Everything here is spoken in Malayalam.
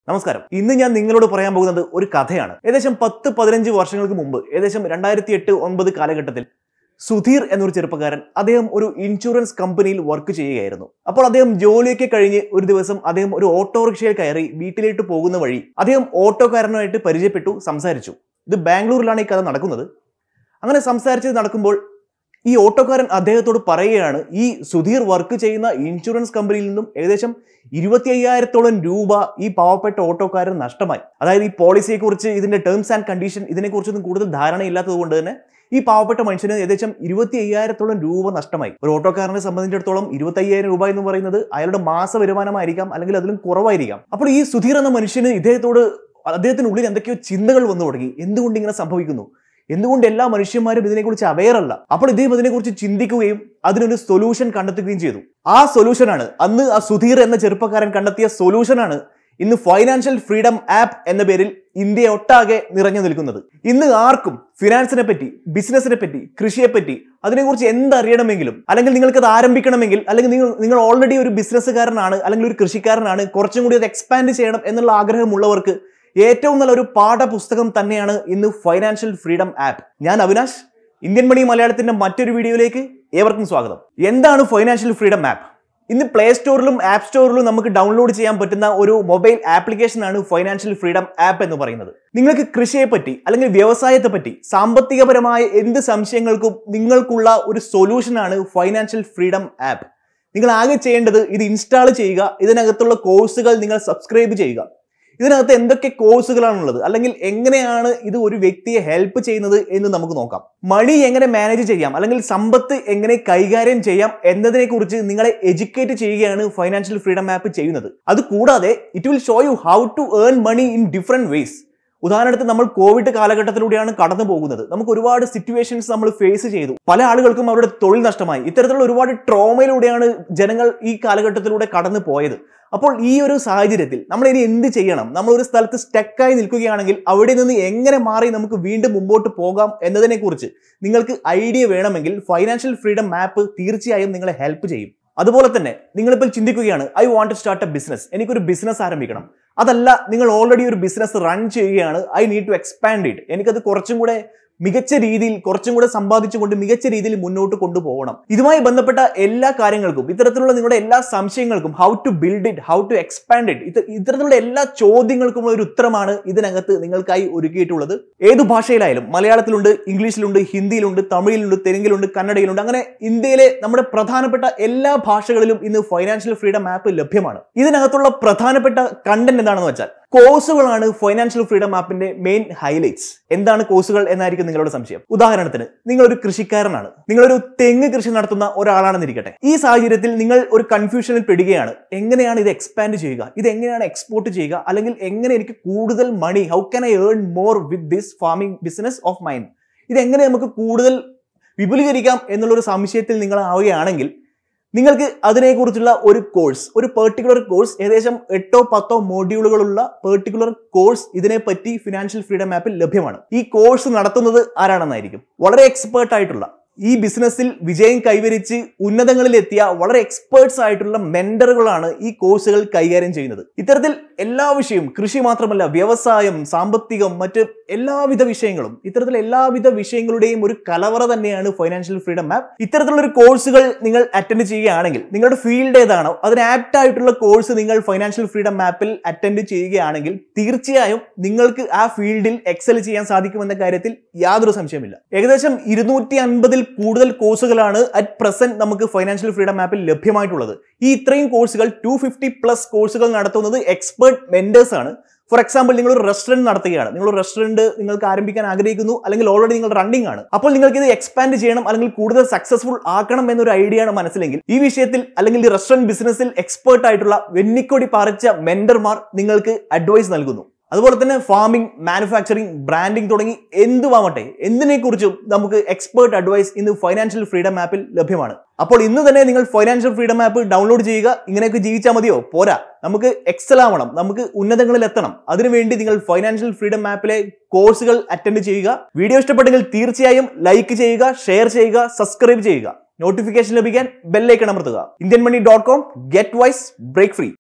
നമസ്കാരം ഇന്ന് ഞാൻ നിങ്ങളോട് പറയാൻ പോകുന്നത് ഒരു കഥയാണ് ഏകദേശം പത്ത് പതിനഞ്ച് വർഷങ്ങൾക്ക് മുമ്പ് ഏകദേശം രണ്ടായിരത്തി എട്ട് ഒൻപത് കാലഘട്ടത്തിൽ സുധീർ എന്നൊരു ചെറുപ്പക്കാരൻ അദ്ദേഹം ഒരു ഇൻഷുറൻസ് കമ്പനിയിൽ വർക്ക് ചെയ്യുകയായിരുന്നു അപ്പോൾ അദ്ദേഹം ജോലിയൊക്കെ കഴിഞ്ഞ് ഒരു ദിവസം അദ്ദേഹം ഒരു ഓട്ടോറിക്ഷയിൽ കയറി വീട്ടിലേക്ക് പോകുന്ന വഴി അദ്ദേഹം ഓട്ടോക്കാരനുമായിട്ട് പരിചയപ്പെട്ടു സംസാരിച്ചു ഇത് ബാംഗ്ലൂരിലാണ് ഈ കഥ നടക്കുന്നത് അങ്ങനെ സംസാരിച്ച് നടക്കുമ്പോൾ ഈ ഓട്ടോക്കാരൻ അദ്ദേഹത്തോട് പറയുകയാണ് ഈ സുധീർ വർക്ക് ചെയ്യുന്ന ഇൻഷുറൻസ് കമ്പനിയിൽ നിന്നും ഏകദേശം ഇരുപത്തി അയ്യായിരത്തോളം രൂപ ഈ പാവപ്പെട്ട ഓട്ടോക്കാരൻ നഷ്ടമായി അതായത് ഈ പോളിസിയെക്കുറിച്ച് ഇതിന്റെ ടേംസ് ആൻഡ് കണ്ടീഷൻ ഇതിനെക്കുറിച്ചൊന്നും കൂടുതൽ ധാരണയില്ലാത്തത് കൊണ്ട് തന്നെ ഈ പാവപ്പെട്ട മനുഷ്യന് ഏകദേശം ഇരുപത്തി അയ്യായിരത്തോളം രൂപ നഷ്ടമായി ഒരു ഓട്ടോക്കാരനെ സംബന്ധിച്ചിടത്തോളം ഇരുപത്തി അയ്യായിരം രൂപ എന്ന് പറയുന്നത് അയാളുടെ മാസ വരുമാനമായിരിക്കാം അല്ലെങ്കിൽ അതിലും കുറവായിരിക്കാം അപ്പോൾ ഈ സുധീർ എന്ന മനുഷ്യന് ഇദ്ദേഹത്തോട് അദ്ദേഹത്തിനുള്ളിൽ എന്തൊക്കെയോ ചിന്തകൾ വന്നു തുടങ്ങി എന്തുകൊണ്ട് ഇങ്ങനെ സംഭവിക്കുന്നു എന്തുകൊണ്ട് എല്ലാ മനുഷ്യന്മാരും ഇതിനെക്കുറിച്ച് അവെയർ അല്ല അപ്പോൾ ഇദ്ദേഹം ഇതിനെക്കുറിച്ച് ചിന്തിക്കുകയും അതിനൊരു സൊല്യൂഷൻ കണ്ടെത്തുകയും ചെയ്തു ആ സൊല്യൂഷനാണ് അന്ന് ആ സുധീർ എന്ന ചെറുപ്പക്കാരൻ കണ്ടെത്തിയ സൊല്യൂഷനാണ് ഇന്ന് ഫൈനാൻഷ്യൽ ഫ്രീഡം ആപ്പ് എന്ന പേരിൽ ഇന്ത്യ ഒട്ടാകെ നിറഞ്ഞു നിൽക്കുന്നത് ഇന്ന് ആർക്കും ഫിനാൻസിനെ പറ്റി ബിസിനസിനെ പറ്റി കൃഷിയെ പറ്റി അതിനെക്കുറിച്ച് എന്തറിയണമെങ്കിലും അല്ലെങ്കിൽ നിങ്ങൾക്ക് അത് ആരംഭിക്കണമെങ്കിൽ അല്ലെങ്കിൽ നിങ്ങൾ നിങ്ങൾ ഓൾറെഡി ഒരു ബിസിനസ്സുകാരനാണ് അല്ലെങ്കിൽ ഒരു കൃഷിക്കാരനാണ് കുറച്ചും കൂടി അത് എക്സ്പാൻഡ് ചെയ്യണം എന്നുള്ള ആഗ്രഹമുള്ളവർക്ക് ഏറ്റവും നല്ല ഒരു പാഠപുസ്തകം തന്നെയാണ് ഇന്ന് ഫൈനാൻഷ്യൽ ഫ്രീഡം ആപ്പ് ഞാൻ അവിനാശ് ഇന്ത്യൻ മണി മലയാളത്തിന്റെ മറ്റൊരു വീഡിയോയിലേക്ക് ഏവർക്കും സ്വാഗതം എന്താണ് ഫൈനാൻഷ്യൽ ഫ്രീഡം ആപ്പ് ഇന്ന് പ്ലേ സ്റ്റോറിലും ആപ്പ് സ്റ്റോറിലും നമുക്ക് ഡൗൺലോഡ് ചെയ്യാൻ പറ്റുന്ന ഒരു മൊബൈൽ ആപ്ലിക്കേഷനാണ് ഫൈനാൻഷ്യൽ ഫ്രീഡം ആപ്പ് എന്ന് പറയുന്നത് നിങ്ങൾക്ക് കൃഷിയെ പറ്റി അല്ലെങ്കിൽ വ്യവസായത്തെ പറ്റി സാമ്പത്തികപരമായ എന്ത് സംശയങ്ങൾക്കും നിങ്ങൾക്കുള്ള ഒരു സൊല്യൂഷനാണ് ഫൈനാൻഷ്യൽ ഫ്രീഡം ആപ്പ് നിങ്ങൾ ആകെ ചെയ്യേണ്ടത് ഇത് ഇൻസ്റ്റാൾ ചെയ്യുക ഇതിനകത്തുള്ള കോഴ്സുകൾ നിങ്ങൾ സബ്സ്ക്രൈബ് ചെയ്യുക ഇതിനകത്ത് എന്തൊക്കെ കോഴ്സുകളാണുള്ളത് അല്ലെങ്കിൽ എങ്ങനെയാണ് ഇത് ഒരു വ്യക്തിയെ ഹെൽപ്പ് ചെയ്യുന്നത് എന്ന് നമുക്ക് നോക്കാം മണി എങ്ങനെ മാനേജ് ചെയ്യാം അല്ലെങ്കിൽ സമ്പത്ത് എങ്ങനെ കൈകാര്യം ചെയ്യാം എന്നതിനെ കുറിച്ച് നിങ്ങളെ എഡ്യൂക്കേറ്റ് ചെയ്യുകയാണ് ഫൈനാൻഷ്യൽ ഫ്രീഡം ആപ്പ് ചെയ്യുന്നത് അത് കൂടാതെ it will show you how to earn money in different ways ഉദാഹരണത്തിന് നമ്മൾ കോവിഡ് കാലഘട്ടത്തിലൂടെയാണ് കടന്നു പോകുന്നത് നമുക്ക് ഒരുപാട് സിറ്റുവേഷൻസ് നമ്മൾ ഫേസ് ചെയ്തു പല ആളുകൾക്കും അവരുടെ തൊഴിൽ നഷ്ടമായി ഇത്തരത്തിലുള്ള ഒരുപാട് ട്രോമയിലൂടെയാണ് ജനങ്ങൾ ഈ കാലഘട്ടത്തിലൂടെ കടന്നു പോയത് അപ്പോൾ ഈ ഒരു സാഹചര്യത്തിൽ നമ്മൾ ഇനി എന്ത് ചെയ്യണം നമ്മൾ ഒരു സ്ഥലത്ത് സ്റ്റക്കായി നിൽക്കുകയാണെങ്കിൽ അവിടെ നിന്ന് എങ്ങനെ മാറി നമുക്ക് വീണ്ടും മുമ്പോട്ട് പോകാം എന്നതിനെക്കുറിച്ച് നിങ്ങൾക്ക് ഐഡിയ വേണമെങ്കിൽ ഫൈനാൻഷ്യൽ ഫ്രീഡം മാപ്പ് തീർച്ചയായും നിങ്ങളെ ഹെൽപ്പ് ചെയ്യും അതുപോലെ തന്നെ നിങ്ങളിപ്പോൾ ചിന്തിക്കുകയാണ് I want to start a business എനിക്കൊരു ബിസിനസ് ആരംഭിക്കണം അതല്ല നിങ്ങൾ ഓൾറെഡി ഒരു ബിസിനസ് റൺ ചെയ്യുകയാണ് I need to expand it എനിക്കത് കുറച്ചും കൂടെ മികച്ച രീതിയിൽ കുറച്ചും കൂടെ സമ്പാദിച്ചുകൊണ്ട് മികച്ച രീതിയിൽ മുന്നോട്ട് കൊണ്ടുപോകണം ഇതുമായി ബന്ധപ്പെട്ട എല്ലാ കാര്യങ്ങൾക്കും ഇത്തരത്തിലുള്ള നിങ്ങളുടെ എല്ലാ സംശയങ്ങൾക്കും how to build it how to expand it ഇത്തരത്തിലുള്ള എല്ലാ ചോദ്യങ്ങൾക്കും ഒരു ഉത്തരമാണ് ഇതിനകത്ത് നിങ്ങൾക്കായി ഒരുക്കിയിട്ടുള്ളത് ഏത് ഭാഷയിലായാലും മലയാളത്തിലുണ്ട് ഇംഗ്ലീഷിലുണ്ട് ഹിന്ദിയിലുണ്ട് തമിഴിലുണ്ട് തെലുങ്കിലുണ്ട് കന്നഡയിലുണ്ട് അങ്ങനെ ഇന്ത്യയിലെ നമ്മുടെ പ്രധാനപ്പെട്ട എല്ലാ ഭാഷകളിലും ഇന്ന് ഫൈനാൻഷ്യൽ ഫ്രീഡം ആപ്പ് ലഭ്യമാണ് ഇതിനകത്തുള്ള പ്രധാനപ്പെട്ട കണ്ടന്റ് എന്താണെന്ന് വെച്ചാൽ കോഴ്സുകളാണ് ഫൈനാൻഷ്യൽ ഫ്രീഡം ആപ്പിന്റെ മെയിൻ ഹൈലൈറ്റ്സ് എന്താണ് കോഴ്സുകൾ എന്നായിരിക്കും നിങ്ങളുടെ സംശയം ഉദാഹരണത്തിന് നിങ്ങൾ ഒരു കൃഷിക്കാരനാണ് നിങ്ങളൊരു തെങ്ങ് കൃഷി നടത്തുന്ന ഒരാളാണെന്നിരിക്കട്ടെ ഈ സാഹചര്യത്തിൽ നിങ്ങൾ ഒരു കൺഫ്യൂഷനിൽ പെടുകയാണ് എങ്ങനെയാണ് ഇത് എക്സ്പാൻഡ് ചെയ്യുക ഇത് എങ്ങനെയാണ് എക്സ്പോർട്ട് ചെയ്യുക അല്ലെങ്കിൽ എങ്ങനെ എനിക്ക് കൂടുതൽ money how can I earn more with this farming business of mind ഇത് എങ്ങനെ നമുക്ക് കൂടുതൽ വിപുലീകരിക്കാം എന്നുള്ള ഒരു സംശയത്തിൽ നിങ്ങൾ ആവുകയാണെങ്കിൽ നിങ്ങൾക്ക് അതിനെക്കുറിച്ചുള്ള ഒരു കോഴ്സ് ഒരു പെർട്ടിക്കുലർ കോഴ്സ് ഏകദേശം എട്ടോ പത്തോ മോഡ്യൂളുകളുള്ള പെർട്ടിക്കുലർ കോഴ്സ് ഇതിനെപ്പറ്റി ഫിനാൻഷ്യൽ ഫ്രീഡം ആപ്പിൽ ലഭ്യമാണ് ഈ കോഴ്സ് നടത്തുന്നത് ആരാണെന്നായിരിക്കും വളരെ എക്സ്പേർട്ട് ആയിട്ടുള്ള ഈ ബിസിനസ്സിൽ വിജയം കൈവരിച്ച് ഉന്നതങ്ങളിലെത്തിയ വളരെ എക്സ്പേർട്സ് ആയിട്ടുള്ള മെന്ററുകളാണ് ഈ കോഴ്സുകൾ കൈകാര്യം ചെയ്യുന്നത് ഇത്തരത്തിൽ എല്ലാ വിഷയവും കൃഷി മാത്രമല്ല വ്യവസായം സാമ്പത്തികം മറ്റ് എല്ലാവിധ വിഷയങ്ങളും ഇത്തരത്തിൽ എല്ലാവിധ വിഷയങ്ങളുടെയും ഒരു കലവറ തന്നെയാണ് ഫൈനാൻഷ്യൽ ഫ്രീഡം ആപ്പ് ഇത്തരത്തിലുള്ള ഒരു കോഴ്സുകൾ നിങ്ങൾ അറ്റൻഡ് ചെയ്യുകയാണെങ്കിൽ നിങ്ങളുടെ ഫീൽഡ് ഏതാണോ അതിന് ആപ്റ്റ് ആയിട്ടുള്ള കോഴ്സ് നിങ്ങൾ ഫൈനാൻഷ്യൽ ഫ്രീഡം ആപ്പിൽ അറ്റൻഡ് ചെയ്യുകയാണെങ്കിൽ തീർച്ചയായും നിങ്ങൾക്ക് ആ ഫീൽഡിൽ എക്സൽ ചെയ്യാൻ സാധിക്കുമെന്ന കാര്യത്തിൽ യാതൊരു സംശയമില്ല ഏകദേശം ഇരുന്നൂറ്റി അൻപതിൽ കൂടുതൽ കോഴ്സുകളാണ് അറ്റ് പ്രസന്റ് നമുക്ക് ഫൈനാൻഷ്യൽ ഫ്രീഡം ആപ്പിൽ ലഭ്യമായിട്ടുള്ളത് ഈ ഇത്രയും കോഴ്സുകൾ ടു ഫിഫ്റ്റി പ്ലസ് കോഴ്സുകൾ നടത്തുന്നത് എക്സ്പേർട്ട് മെന്റേഴ്സ് ആണ് ഫോർ എക്സാമ്പിൾ നിങ്ങൾ ഒരു റെസ്റ്റോറന്റ് നടത്തുകയാണ് നിങ്ങൾ ഒരു റെസ്റ്റോറന്റ് നിങ്ങൾക്ക് ആരംഭിക്കാൻ ആഗ്രഹിക്കുന്നു അല്ലെങ്കിൽ ഓൾറെഡി നിങ്ങൾ റണ്ണിംഗ് ആണ് അപ്പോൾ നിങ്ങൾക്ക് ഇത് എക്സ്പാൻഡ് ചെയ്യണം അല്ലെങ്കിൽ കൂടുതൽ സക്സസ്ഫുൾ ആക്കണം എന്നൊരു ഐഡിയ ആണ് മനസ്സിലെങ്കിൽ ഈ വിഷയത്തിൽ അല്ലെങ്കിൽ ഈ റെസ്റ്റോറന്റ് ബിസിനസ്സിൽ എക്സ്പേർട്ട് ആയിട്ടുള്ള വെന്നിക്കൊടി പറിച്ച മെന്റർമാർ നിങ്ങൾക്ക് അഡ്വൈസ് നൽകുന്നു അതുപോലെ തന്നെ ഫാമിംഗ് മാനുഫാക്ചറിംഗ് ബ്രാൻഡിംഗ് തുടങ്ങി എന്തുവാമട്ടെ എന്തിനെക്കുറിച്ചും നമുക്ക് എക്സ്പേർട്ട് അഡ്വൈസ് ഇന്ന് ഫൈനാൻഷ്യൽ ഫ്രീഡം ആപ്പിൽ ലഭ്യമാണ് അപ്പോൾ ഇന്ന് തന്നെ നിങ്ങൾ ഫൈനാൻഷ്യൽ ഫ്രീഡം ആപ്പ് ഡൗൺലോഡ് ചെയ്യുക ഇങ്ങനെയൊക്കെ ജീവിച്ചാൽ മതിയോ പോരാ നമുക്ക് എക്സൽ ആവണം നമുക്ക് ഉന്നതങ്ങളിൽ എത്തണം അതിനുവേണ്ടി നിങ്ങൾ ഫൈനാൻഷ്യൽ ഫ്രീഡം ആപ്പിലെ കോഴ്സുകൾ അറ്റൻഡ് ചെയ്യുക വീഡിയോ ഇഷ്ടപ്പെട്ടെങ്കിൽ തീർച്ചയായും ലൈക്ക് ചെയ്യുക ഷെയർ ചെയ്യുക സബ്സ്ക്രൈബ് ചെയ്യുക നോട്ടിഫിക്കേഷൻ ലഭിക്കാൻ ബെല്ലൈക്കൺ അമർത്തുക Indian money dot com get wise break free